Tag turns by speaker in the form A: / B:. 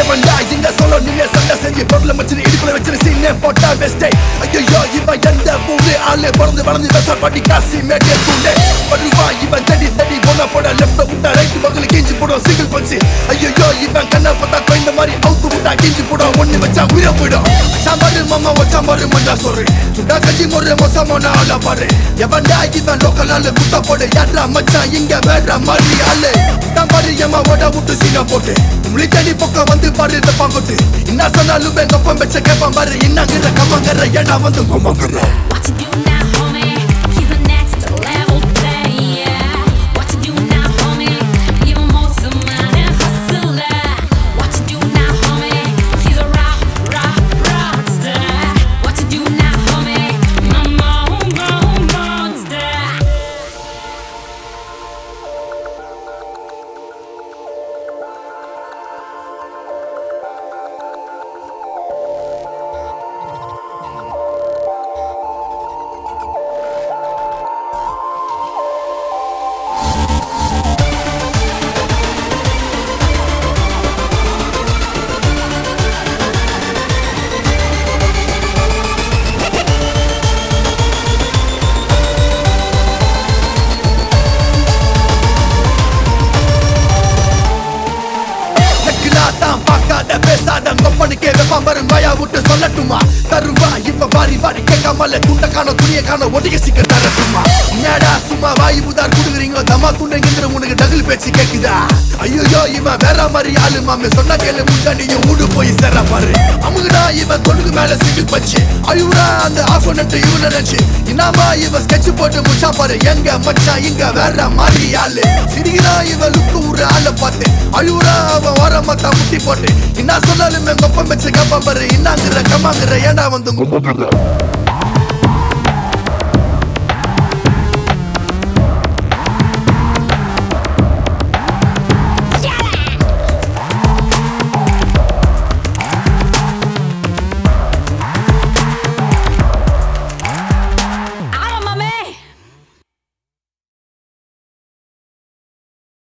A: எவன்டா இங்க சொல்ல நீங்க சண்டை செஞ்சு பொருளை வச்சு இடுப்புல வச்சு சீனே போட்டா பெஸ்டே ஐயோ இவன் எந்த ஊரு ஆளு பிறந்து வளர்ந்து பெச பட்டி காசி மேட்டே தூண்டே வருவா இவன் தடி தடி போன போட லெஃப்ட் விட்டா ரைட் பக்கத்துல கிஞ்சி போடும் சிங்கிள் பஞ்சு ஐயோ இவன் கண்ணை பார்த்தா கொய்ந்த மாதிரி அவுத்து விட்டா கிஞ்சி போடும் ஒண்ணு வச்சா உயிரை போயிடும் சாம்பாரு மாமா வச்சாம்பாரு மண்டா சொல்று சுடா கஞ்சி முறை மோசமான ஆளா பாரு எவன்டா இவன் லோக்கல் ஆளு குத்த போடு யாரா மச்சான் இங்க வேற மாதிரி ஆளு தான் பாரு எம்மா ஓட விட்டு சீனா போட்டு உங்களை தனி பக்கம் வந்து பாரு இந்த பாங்கோட்டு என்ன சொன்னாலும் எங்க அப்பன் வச்ச கேப்பான் பாரு என்னங்கிற கம்மங்கிற ஏடா வந்து கொம்மங்கிற
B: What you do now, homie? He's the next level player. What you do now, homie? Even more somebody hustler. What you do now, homie? He's a rock, rock, rockstar. What you do now, homie? My mo, mo, monster.
A: நக்கிலா தான் பார்க்காத பேசாத கொப்பனுக்கே வெப்பம் வரும் வயா விட்டு சொல்லட்டுமா தருவா இப்ப வாரி வாரி கேட்காமல துண்ட காண துணிய காண ஒட்டிக்க சிக்க தரட்டுமா என்னடா சும்மா வாய் புதார் குடுக்குறீங்க தம்மா துண்டுங்கிற உனக்கு டகுல் பேச்சு கேக்குதா ஐயோ இவன் வேற மாதிரி ஆளு மாமே சொன்ன கேளு முன்னாடியும் மூடு போய் சேர பாரு அமுகுடா இவன் தொடுக்கு மேல சிங்கிள் பச்சு ஐயூரா அந்த ஆஃப் நட்டு இவன் நினைச்சு இன்னாமா இவன் ஸ்கெட்ச் போட்டு முச்சா பாரு எங்க மச்சான் இங்க வேற மாதிரி ஆளு சிரிக்கிறா இவன் லுக்கு ஒரு ஆளை பார்த்து அழுவுறா அவன் ஓரமாத்தா முட்டி போட்டு என்ன சொன்னாலும் எங்க ஒப்பம் வச்சு கப்பம் பாரு இன்னாங்கிற கம்மாங்கிற ஏடா வந்து